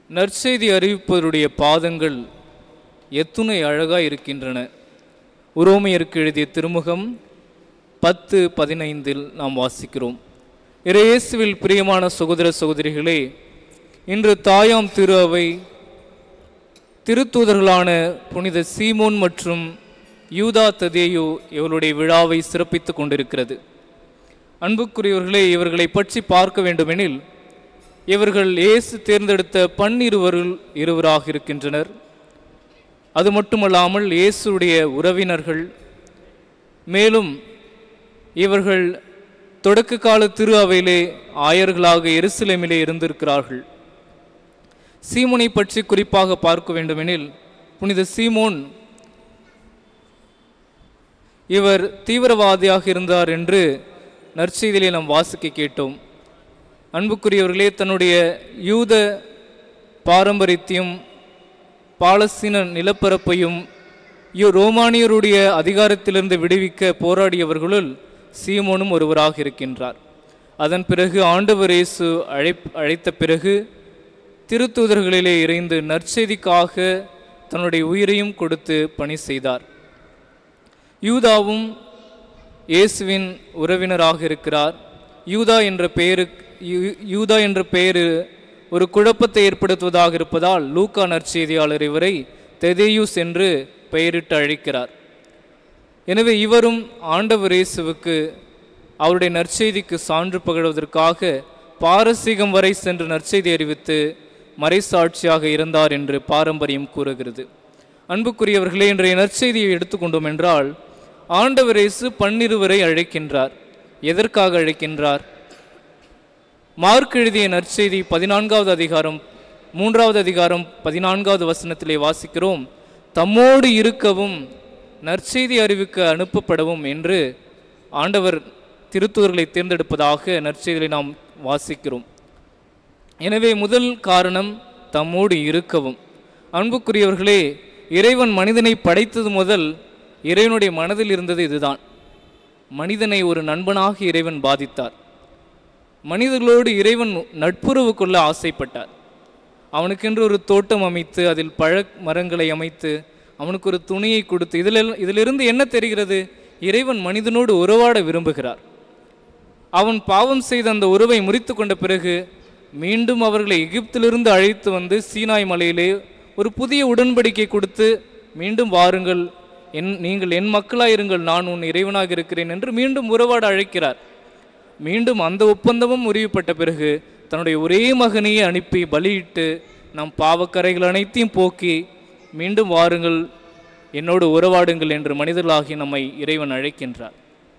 நற்செய்தி அறிவிப்பவருடைய பாதங்கள் எத்துணை அழகாய் இருக்கின்றன உரோமையருக்கு எழுதிய திருமுகம் பத்து பதினைந்தில் நாம் வாசிக்கிறோம் இறையேசுவில் பிரியமான சகோதர சகோதரிகளே இன்று தாயாம் திரு அவை திருத்தூதர்களான புனித சீமோன் மற்றும் யூதா ததேயு இவருடைய விழாவை சிறப்பித்துக் கொண்டிருக்கிறது அன்புக்குரியவர்களே இவர்களை பற்றி பார்க்க வேண்டுமெனில் இவர்கள் இயேசு தேர்ந்தெடுத்த பன்னிருவருள் இருவராக இருக்கின்றனர் அது மட்டுமல்லாமல் இயேசுடைய உறவினர்கள் மேலும் இவர்கள் தொடக்க கால திரு அவையிலே ஆயர்களாக எருசலேமிலே இருந்திருக்கிறார்கள் சீமோனை பற்றி குறிப்பாக பார்க்க வேண்டுமெனில் புனித சீமோன் இவர் தீவிரவாதியாக இருந்தார் என்று நற்செய்தியிலே நாம் வாசிக்க கேட்டோம் அன்புக்குரியவர்களே தன்னுடைய யூத பாரம்பரியத்தையும் பாலஸ்தீன நிலப்பரப்பையும் யு- ரோமானியருடைய அதிகாரத்திலிருந்து விடுவிக்க போராடியவர்களுள் சீமோனும் ஒருவராக இருக்கின்றார் அதன் பிறகு ஆண்டவர் இயேசு அழை அழைத்த பிறகு திருத்தூதர்களிலே இறைந்து நற்செய்திக்காக தன்னுடைய உயிரையும் கொடுத்து பணி செய்தார் யூதாவும் இயேசுவின் உறவினராக இருக்கிறார் யூதா என்ற பெயரு யூ- யூதா என்ற பெயரு ஒரு குழப்பத்தை ஏற்படுத்துவதாக இருப்பதால் லூக்கா நற்செய்தியாளர் இவரை தெதேயூஸ் என்று பெயரிட்டு அழைக்கிறார் எனவே இவரும் ஆண்டவர் இயேசுவுக்கு அவருடைய நற்செய்திக்கு சான்று பகழ்வதற்காக பாரசீகம் வரை சென்று நற்செய்தி அறிவித்து மறைசாட்சியாக இருந்தார் என்று பாரம்பரியம் கூறுகிறது அன்புக்குரியவர்களே இன்றைய நற்செய்தியை எடுத்துக்கொண்டோம் என்றால் ஆண்டவர் இயேசு பன்னிருவரை அழைக்கின்றார் எதற்காக அழைக்கின்றார் மார்க் எழுதிய நற்செய்தி பதினான்காவது அதிகாரம் மூன்றாவது அதிகாரம் பதினான்காவது வசனத்திலே வாசிக்கிறோம் தம்மோடு இருக்கவும் நற்செய்தி அறிவிக்க அனுப்பப்படவும் என்று ஆண்டவர் திருத்தூதர்களை தேர்ந்தெடுப்பதாக நற்செய்தியை நாம் வாசிக்கிறோம் எனவே முதல் காரணம் தம்மோடு இருக்கவும் அன்புக்குரியவர்களே இறைவன் மனிதனை படைத்தது முதல் இறைவனுடைய மனதில் இருந்தது இதுதான் மனிதனை ஒரு நண்பனாக இறைவன் பாதித்தார் மனிதர்களோடு இறைவன் நட்புறவு கொள்ள ஆசைப்பட்டார் அவனுக்கென்று ஒரு தோட்டம் அமைத்து அதில் பழ மரங்களை அமைத்து அவனுக்கு ஒரு துணியை கொடுத்து இதில் இதிலிருந்து என்ன தெரிகிறது இறைவன் மனிதனோடு உறவாட விரும்புகிறார் அவன் பாவம் செய்த அந்த உறவை முறித்து கொண்ட பிறகு மீண்டும் அவர்களை எகிப்திலிருந்து அழைத்து வந்து சீனாய் மலையிலே ஒரு புதிய உடன்படிக்கை கொடுத்து மீண்டும் வாருங்கள் என் நீங்கள் என் மக்களாயிருங்கள் நான் உன் இறைவனாக இருக்கிறேன் என்று மீண்டும் உறவாட அழைக்கிறார் மீண்டும் அந்த ஒப்பந்தமும் முறிவுப்பட்ட பிறகு தன்னுடைய ஒரே மகனையே அனுப்பி பலியிட்டு நம் பாவக்கரைகள் அனைத்தையும் போக்கி மீண்டும் வாருங்கள் என்னோடு உறவாடுங்கள் என்று மனிதர்களாகி நம்மை இறைவன் அழைக்கின்றார்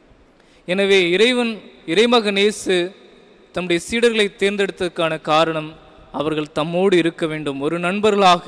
எனவே இறைவன் இறைமகன் இயேசு தம்முடைய சீடர்களை தேர்ந்தெடுத்ததற்கான காரணம் அவர்கள் தம்மோடு இருக்க வேண்டும் ஒரு நண்பர்களாக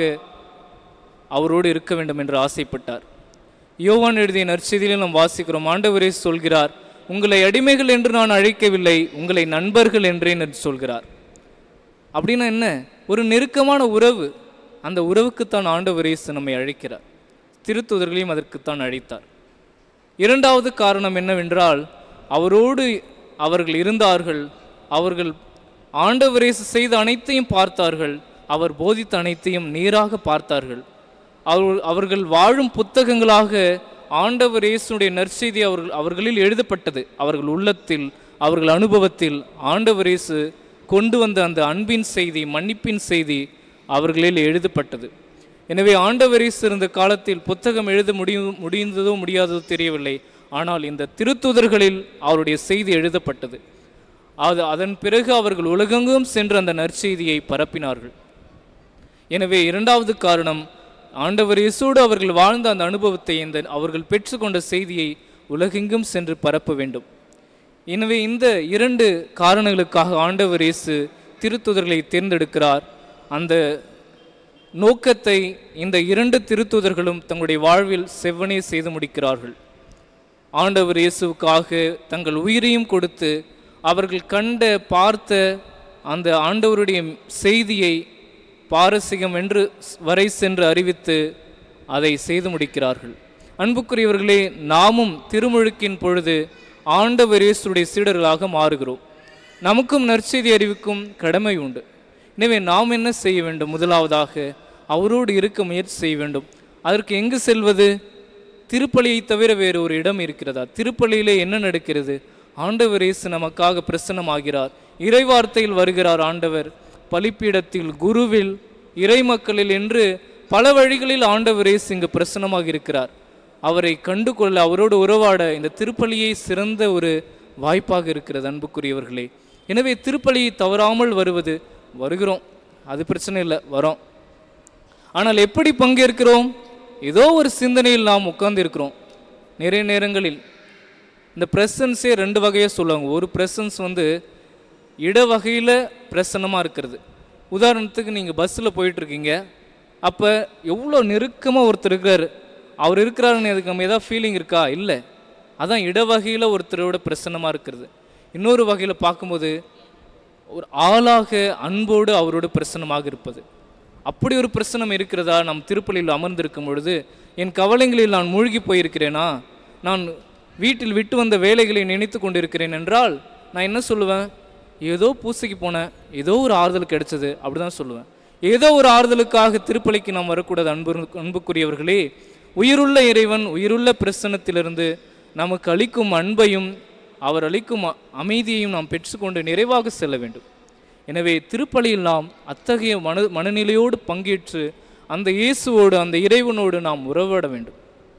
அவரோடு இருக்க வேண்டும் என்று ஆசைப்பட்டார் யோவான் எழுதிய நற்செய்தியிலே நாம் வாசிக்கிறோம் ஆண்டவரே சொல்கிறார் உங்களை அடிமைகள் என்று நான் அழைக்கவில்லை உங்களை நண்பர்கள் என்றேன் என்று சொல்கிறார் அப்படின்னா என்ன ஒரு நெருக்கமான உறவு அந்த உறவுக்குத்தான் ஆண்டவர் இயேசு நம்மை அழைக்கிறார் திருத்துதர்களையும் அதற்குத்தான் அழைத்தார் இரண்டாவது காரணம் என்னவென்றால் அவரோடு அவர்கள் இருந்தார்கள் அவர்கள் ஆண்டவர் இயேசு செய்த அனைத்தையும் பார்த்தார்கள் அவர் போதித்த அனைத்தையும் நேராக பார்த்தார்கள் அவர் அவர்கள் வாழும் புத்தகங்களாக ஆண்டவர் இயேசுடைய நற்செய்தி அவர்கள் அவர்களில் எழுதப்பட்டது அவர்கள் உள்ளத்தில் அவர்கள் அனுபவத்தில் ஆண்டவர் இயேசு கொண்டு வந்த அந்த அன்பின் செய்தி மன்னிப்பின் செய்தி அவர்களில் எழுதப்பட்டது எனவே ஆண்டவர் இயேசு இருந்த காலத்தில் புத்தகம் எழுத முடியும் முடிந்ததோ முடியாததோ தெரியவில்லை ஆனால் இந்த திருத்துதர்களில் அவருடைய செய்தி எழுதப்பட்டது அது அதன் பிறகு அவர்கள் உலகெங்கும் சென்று அந்த நற்செய்தியை பரப்பினார்கள் எனவே இரண்டாவது காரணம் ஆண்டவர் இயேசோடு அவர்கள் வாழ்ந்த அந்த அனுபவத்தை இந்த அவர்கள் பெற்றுக்கொண்ட செய்தியை உலகெங்கும் சென்று பரப்ப வேண்டும் எனவே இந்த இரண்டு காரணங்களுக்காக ஆண்டவர் இயேசு திருத்துதர்களை தேர்ந்தெடுக்கிறார் அந்த நோக்கத்தை இந்த இரண்டு திருத்துதர்களும் தங்களுடைய வாழ்வில் செவ்வனே செய்து முடிக்கிறார்கள் ஆண்டவர் இயேசுவுக்காக தங்கள் உயிரையும் கொடுத்து அவர்கள் கண்ட பார்த்த அந்த ஆண்டவருடைய செய்தியை பாரசீகம் என்று வரை சென்று அறிவித்து அதை செய்து முடிக்கிறார்கள் அன்புக்குரியவர்களே நாமும் திருமுழுக்கின் பொழுது ஆண்டவர் இயேசுடைய சீடர்களாக மாறுகிறோம் நமக்கும் நற்செய்தி அறிவிக்கும் கடமை உண்டு எனவே நாம் என்ன செய்ய வேண்டும் முதலாவதாக அவரோடு இருக்க முயற்சி செய்ய வேண்டும் அதற்கு எங்கு செல்வது திருப்பலியை தவிர வேறு ஒரு இடம் இருக்கிறதா திருப்பலியிலே என்ன நடக்கிறது ஆண்டவர் இயேசு நமக்காக பிரசன்னமாகிறார் இறைவார்த்தையில் வருகிறார் ஆண்டவர் பலிப்பீடத்தில் குருவில் இறைமக்களில் என்று பல வழிகளில் ஆண்டவர் இயேசு இங்கு பிரசன்னமாக இருக்கிறார் அவரை கண்டு கொள்ள அவரோடு உறவாட இந்த திருப்பலியை சிறந்த ஒரு வாய்ப்பாக இருக்கிறது அன்புக்குரியவர்களே எனவே திருப்பலியை தவறாமல் வருவது வருகிறோம் அது பிரச்சனை இல்லை வரோம் ஆனால் எப்படி பங்கேற்கிறோம் ஏதோ ஒரு சிந்தனையில் நாம் உட்கார்ந்து இருக்கிறோம் நிறைய நேரங்களில் இந்த ப்ரெசன்ஸே ரெண்டு வகையாக சொல்லுவாங்க ஒரு ப்ரெசன்ஸ் வந்து இட வகையில் பிரசன்னமாக இருக்கிறது உதாரணத்துக்கு நீங்கள் பஸ்ஸில் போயிட்டுருக்கீங்க அப்போ எவ்வளோ நெருக்கமாக ஒருத்தர் இருக்கார் அவர் இருக்கிறாருன்னு அதுக்கு நம்ம ஏதாவது ஃபீலிங் இருக்கா இல்லை அதான் இட வகையில் ஒருத்தரோட பிரசன்னமாக இருக்கிறது இன்னொரு வகையில் பார்க்கும்போது ஒரு ஆளாக அன்போடு அவரோடு பிரசன்னமாக இருப்பது அப்படி ஒரு பிரசனம் இருக்கிறதா நம் திருப்பலியில் அமர்ந்திருக்கும் பொழுது என் கவலைகளில் நான் மூழ்கி போயிருக்கிறேனா நான் வீட்டில் விட்டு வந்த வேலைகளை நினைத்து கொண்டிருக்கிறேன் என்றால் நான் என்ன சொல்லுவேன் ஏதோ பூசைக்கு போனேன் ஏதோ ஒரு ஆறுதல் கிடைச்சது அப்படிதான் சொல்லுவேன் ஏதோ ஒரு ஆறுதலுக்காக திருப்பலிக்கு நாம் வரக்கூடாது அன்பு அன்புக்குரியவர்களே உயிருள்ள இறைவன் உயிருள்ள பிரசன்னத்திலிருந்து நமக்கு அளிக்கும் அன்பையும் அவர் அளிக்கும் அ- அமைதியையும் நாம் பெற்றுக்கொண்டு நிறைவாக செல்ல வேண்டும் எனவே திருப்பலியில் நாம் அத்தகைய மன மனநிலையோடு பங்கேற்று அந்த இயேசுவோடு அந்த இறைவனோடு நாம் உறவாட வேண்டும்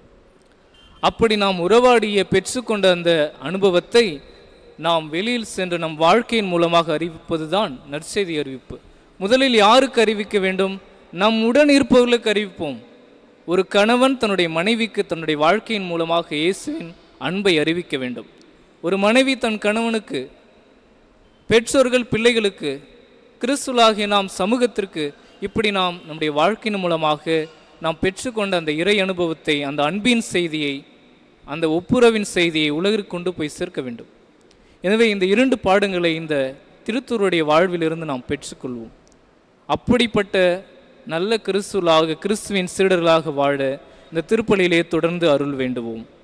அப்படி நாம் உறவாடிய பெற்றுக்கொண்ட அந்த அனுபவத்தை நாம் வெளியில் சென்று நம் வாழ்க்கையின் மூலமாக அறிவிப்பதுதான் நற்செய்தி அறிவிப்பு முதலில் யாருக்கு அறிவிக்க வேண்டும் நம் உடன் இருப்பவர்களுக்கு அறிவிப்போம் ஒரு கணவன் தன்னுடைய மனைவிக்கு தன்னுடைய வாழ்க்கையின் மூலமாக இயேசுவின் அன்பை அறிவிக்க வேண்டும் ஒரு மனைவி தன் கணவனுக்கு பெற்றோர்கள் பிள்ளைகளுக்கு கிறிஸ்துலாகிய நாம் சமூகத்திற்கு இப்படி நாம் நம்முடைய வாழ்க்கையின் மூலமாக நாம் பெற்றுக்கொண்ட அந்த இறை அனுபவத்தை அந்த அன்பின் செய்தியை அந்த ஒப்புரவின் செய்தியை உலகிற்கு கொண்டு போய் சேர்க்க வேண்டும் எனவே இந்த இரண்டு பாடங்களை இந்த திருத்தூருடைய வாழ்விலிருந்து நாம் பெற்றுக்கொள்வோம் அப்படிப்பட்ட நல்ல கிறிஸ்துவலாக கிறிஸ்துவின் சீடர்களாக வாழ இந்த திருப்பலியிலே தொடர்ந்து அருள் வேண்டுவோம்